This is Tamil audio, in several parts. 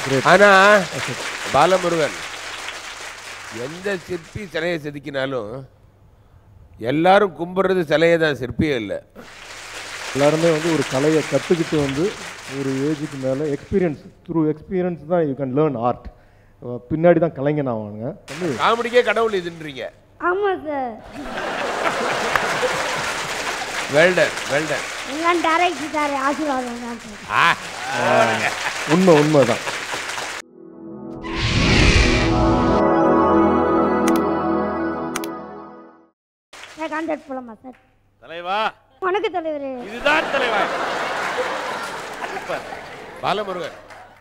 ஆனா பாலமுருகன் எந்த சிற்பி சிலையை செதுக்கினாலும் எல்லாரும் கும்பிடுறது சிலையை தான் சிற்பியே இல்லை எல்லாருமே வந்து ஒரு கலையை கற்றுக்கிட்டு வந்து ஒரு ஏஜுக்கு மேலே எக்ஸ்பீரியன்ஸ் த்ரூ எக்ஸ்பீரியன்ஸ் தான் யூ கேன் லேர்ன் ஆர்ட் பின்னாடி தான் கலைஞன் ஆவானுங்க வந்து காமெடிக்கே கடவுள் இதுன்றீங்க ஆமாம் சார் வெல்டன் வெல்டன் எல்லாம் டேரக்டர் சார் ஆசீர்வாதம் தான் சார் உண்மை உண்மை தான் சார் கான்டாக்ட் போலாமா சார் தலைவா வணக்கம் தலைவர் இதுதான் தலைவா சூப்பர் பாலமுருகன்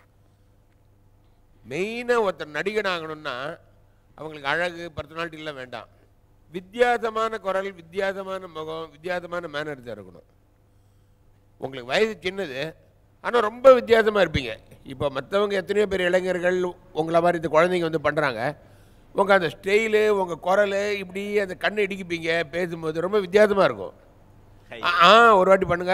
மெயினாக ஒருத்தர் நடிகன் ஆகணும்னா அவங்களுக்கு அழகு பர்சனாலிட்டிலாம் வேண்டாம் வித்தியாசமான குரல் வித்தியாசமான முகம் வித்தியாசமான மேனர்ஸ் இருக்கணும் உங்களுக்கு வயது சின்னது ஆனால் ரொம்ப வித்தியாசமாக இருப்பீங்க இப்போ மற்றவங்க எத்தனையோ பேர் இளைஞர்கள் உங்களை மாதிரி இந்த குழந்தைங்க வந்து பண்ணுறாங்க உங்கள் அந்த ஸ்டைலு உங்கள் குரல் இப்படி அந்த கண்ணை இடிக்கிப்பீங்க பேசும்போது ரொம்ப வித்தியாசமாக இருக்கும் ஆ, ஆ ஒரு வாட்டி பண்ணுங்க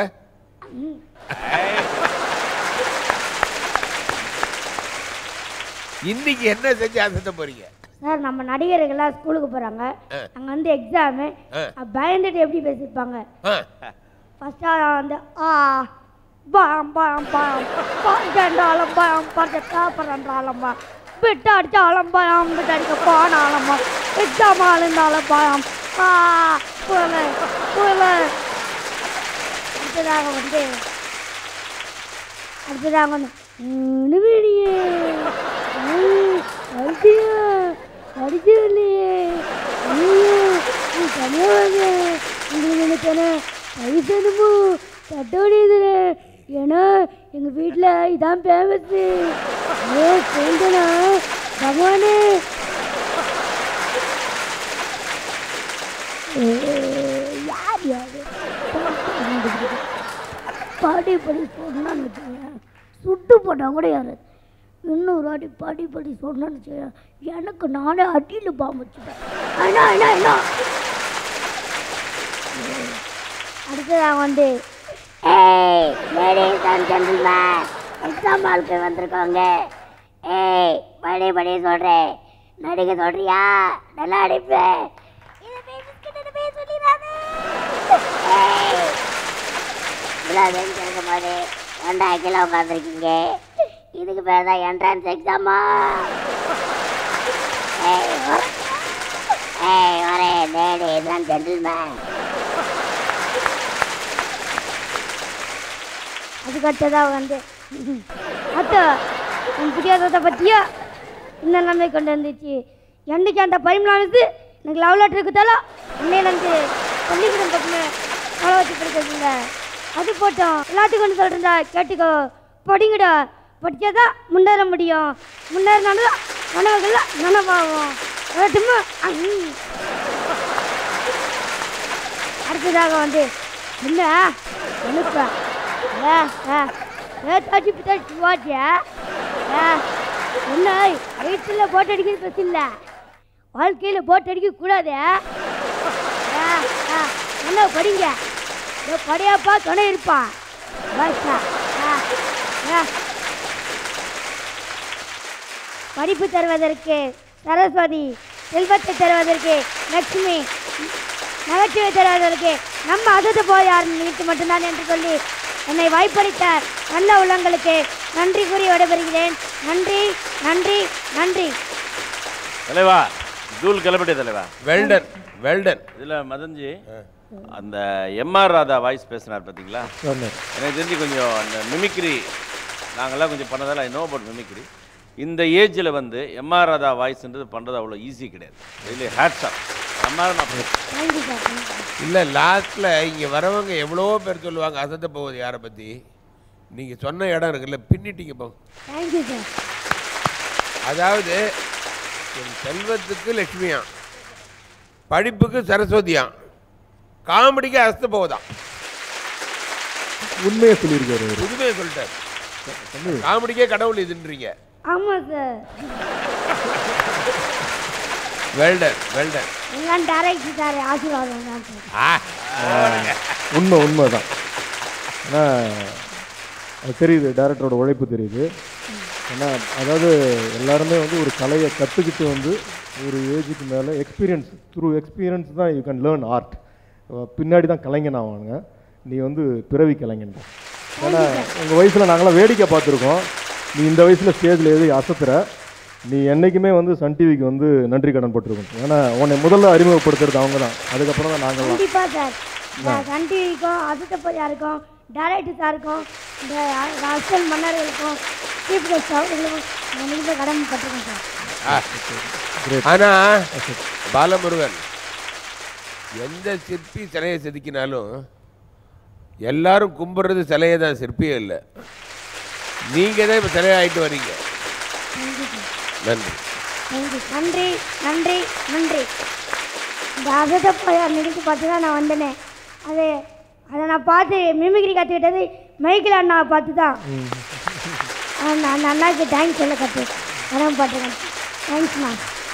இன்னைக்கு என்ன செஞ்சு அசத்த போறீங்க சார் நம்ம நடிகர்கள்லாம் ஸ்கூலுக்கு போகிறாங்க ஆ. அங்கே வந்து எக்ஸாமு ஆ. பயந்துட்டு எப்படி பேசியிருப்பாங்க ஆ, ஃபஸ்ட்டாக வந்து ஆ பாம் பாம் பாம் பஞ்சண்டாலம் பாம் பஞ்சத்தா பரண்டாலம்மா விட்டு அடிச்சாலும் பயம் விட்டு அடிக்க போனாலம்மா எக்ஸாம் ஆளுந்தாலும் பயம் ஆ புயல புயல அடுத்ததாக வந்து அடுத்ததாக வந்து நிவிடியே அடிச்சியா அடிச்சு இல்லையே ஐயோ நீ தனியாக வாங்க உங்களுக்கு நினைச்சேனே வயசனுமோ தட்டோடியது ஏன்னா எங்கள் வீட்டில் இதான் ஃபேமஸ்ஸு ஏ சொல்லுனா பகவானே ஏ, யார் யாரு பாடி படி சொன்னான்னு வச்சுக்கோங்க சுட்டு போட்டால் கூட யாரு இன்னொரு வாட்டி பாடி படி சொன்னான்னு வச்சுக்கோங்க எனக்கு நானே அடியில் பாம்பு வச்சுப்பேன் அண்ணா அண்ணா அண்ணா அடுத்ததாக வந்து ஏய் லேடிஸ் அண்ட் ஜென்டில்மேன் எக்ஸாம் ஹாலுக்கு வந்திருக்கோங்க ஏய் படி படி சொல்கிறேன் நடிக்க சொல்றியா நல்லா அடிப்பேன் இதை பேசிக்கிட்டு போய் சொல்லிடாத ஏய் இவ்வளோ பெஞ்ச் இருக்கும்போது ஏன்டா கீழே உட்காந்துருக்கீங்க இதுக்கு பேர் தான் என்ட்ரன்ஸ் எக்ஸாமா ஏய் வர- ஏய் வரேன் லேடிஸ் அண்ட் ஜென்டில்மேன் அதுக்கு அடுத்ததாக வந்து அத்தை உன் புரியாததை பற்றியா இந்த நிலைமை கொண்டு வந்துச்சு என்னைக்கு அந்த பரிமளானது எனக்கு லவ் லெட்டர் இருக்குதாலோ அன்னையிலேருந்து பள்ளிக்கூடம் பக்கமே மழை வச்சு படிக்கிறதுங்க அது போட்டோம் எல்லாத்துக்கும் ஒன்று சொல்கிறேன்டா கேட்டுக்கோ படிங்கடா படித்தாதான் முன்னேற முடியும் முன்னேறினாலும் கனவுகள்லாம் நனவாகும் வரட்டுமா அஹ். அடுத்ததாக வந்து என்ன அனுப்ப ஏ ஏ ஏ தாச்சி பித்தாச்சி வாட்டியா ஏ என்ன வயிற்றில் போட் அடிக்கிறது பிரச்சனை இல்லை வாழ்க்கையில் போட் அடிக்க கூடாது ஏ ஏ என்ன படிங்க இதோ படியாப்பா துணை இருப்பான் பாஷா ஏ ஏ படிப்பு தருவதற்கு சரஸ்வதி செல்வத்தை தருவதற்கு லட்சுமி நகைச்சுவை தருவதற்கு நம்ம அதது போய் யார் நீட்டு மட்டும்தான் என்று சொல்லி என்னை வாய்ப்பளித்த நல்ல உள்ளங்களுக்கு நன்றி கூறி விடைபெறுகிறேன் நன்றி நன்றி நன்றி தலைவா தூள் கிளம்பிட்டே தலைவா வெல்டன் வெல்டன் இதில் மதன்ஜி அந்த எம்ஆர் ராதா வாய்ஸ் பேசினார் பார்த்தீங்களா சொன்னேன் எனக்கு தெரிஞ்சு கொஞ்சம் அந்த மிமிக்ரி நாங்கள்லாம் கொஞ்சம் பண்ணதால ஐ நோ அபவுட் மிமிக்ரி இந்த ஏஜில் வந்து எம்ஆர் ராதா வாய்ஸ்ன்றது பண்ணுறது அவ்வளோ ஈஸி கிடையாது இதில் ஹேட்ஸ் ஆஃப் எம்ஆர் நான் தேங்க்யூ சார் தேங்க்யூ இல்லை லாஸ்ட்டில் இங்கே வரவங்க எவ்வளோ பேர் சொல்லுவாங்க அசத்த போகுது யாரை பற்றி நீங்கள் சொன்ன இடம் இருக்குல்ல பின்னிட்டீங்க போ தேங்க்யூ சார் அதாவது என் செல்வத்துக்கு லட்சுமியாம் படிப்புக்கு சரஸ்வதியாம் காமெடிக்கு அசத்த போகுதாம் உண்மையை சொல்லியிருக்காரு அவர் புதுமையை சொல்லிட்டார் காமெடிக்கே கடவுள் இதுன்றீங்க ஆமாம் சார் வெல்டன் வெல்டன் எல்லாம் டேரக்டர் சார் ஆசீர்வாதம் தான் சார் ஆ உண்மை உண்மை தான் ஆனால் அது தெரியுது டேரக்டரோட உழைப்பு தெரியுது ஏன்னா அதாவது எல்லாருமே வந்து ஒரு கலையை கற்றுக்கிட்டு வந்து ஒரு ஏஜுக்கு மேலே எக்ஸ்பீரியன்ஸ் த்ரூ எக்ஸ்பீரியன்ஸ் தான் யூ கேன் லேர்ன் ஆர்ட் பின்னாடி தான் கலைஞன் ஆவானுங்க நீ வந்து பிறவி கலைஞன் தான். ஏன்னா உங்கள் வயசில் நாங்களாம் வேடிக்கை பார்த்துருக்கோம் நீ இந்த வயசில் ஸ்டேஜில் எது அசத்துற நீ என்றைக்குமே வந்து சன் டிவிக்கு வந்து நன்றி கடன் பட்டிருக்கணும் ஏன்னா உன்னை முதல்ல அறிமுகப்படுத்துறது அவங்க தான் அதுக்கப்புறம் தான் நாங்களாம் கண்டிப்பா சார் இந்த சன் டிவிக்கும் அசுத்தப்பதியாருக்கும் டேரக்டர் சாருக்கும் இந்த அரசல் மன்னர்களுக்கும் சீஃப் கெஸ்ட் அவர்களுக்கும் நான் மிகுந்த கடமைப்பட்டிருக்கேன் சார் ஆனா பாலமுருகன் எந்த சிற்பி சிலையை செதுக்கினாலும் எல்லாரும் கும்பிடுறது சிலையை தான் சிற்பியே இல்லை நீங்க தான் இப்போ சிலையாயிட்டு வரீங்க நன்றி தேங்க்யூ நன்றி நன்றி நன்றி இந்த அசத்தப்பதியார் நிகழ்ச்சி பார்த்து தான் நான் வந்தேனே அது அதை நான் பார்த்து மிமிக்ரி கற்றுக்கிட்டது மைக்கில் அண்ணாவை பார்த்து தான் அந்த அந்த அண்ணாவுக்கு தேங்க்ஸ் சொல்ல கற்று கடமைப்பட்டிருக்கேன் தேங்க்ஸ்ண்ணா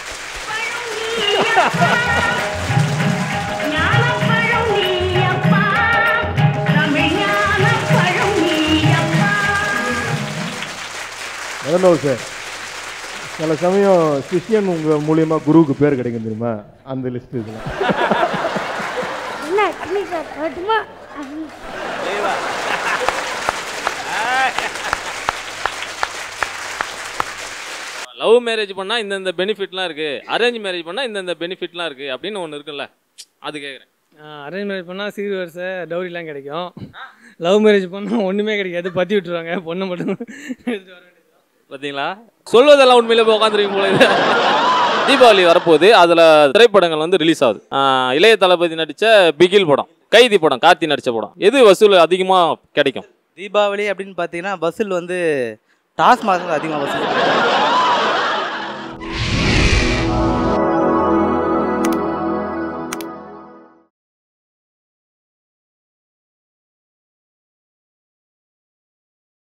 ஞானப்பழம் நீயப்பா தமிழ் ஞானப்பழம் நீயப்பா முதல்ல சார் சில சமயம் சிஷ்யன் உங்கள் மூலியமா குருவுக்கு பேர் கிடைக்கும் தெரியுமா அந்த லிஸ்ட் இதெல்லாம் என்ன கம்மி சார் வரட்டுமா லவ் மேரேஜ் பண்ணால் இந்தந்த பெனிஃபிட்லாம் இருக்குது அரேஞ்ச் மேரேஜ் பண்ணால் இந்தந்த பெனிஃபிட்லாம் இருக்குது அப்படின்னு ஒன்று இருக்குல்ல அது கேட்குறேன் அரேஞ்ச் மேரேஜ் பண்ணால் சீர் வரிசை டவுரிலாம் கிடைக்கும் லவ் மேரேஜ் பண்ணால் ஒன்றுமே கிடைக்காது பற்றி விட்டுருவாங்க பொண்ணை மட்டும் எடுத்துட்டு வர வேண்டியது பார்த்தீங்களா சொல்வதெல்லாம் உண்மையிலே போய் உட்காந்துருக்கீங்க போல இது. தீபாவளி வரப்போகுது அதில் திரைப்படங்கள் வந்து ரிலீஸ் ஆகுது ஆஹ் இளைய தளபதி நடித்த பிகில் படம் கைதி படம் கார்த்தி நடித்த படம் எது வசூல் அதிகமாக கிடைக்கும் தீபாவளி அப்படின்னு பார்த்தீங்கன்னா வசூல் வந்து டாஸ்மாக் அதிகமாக வசூல்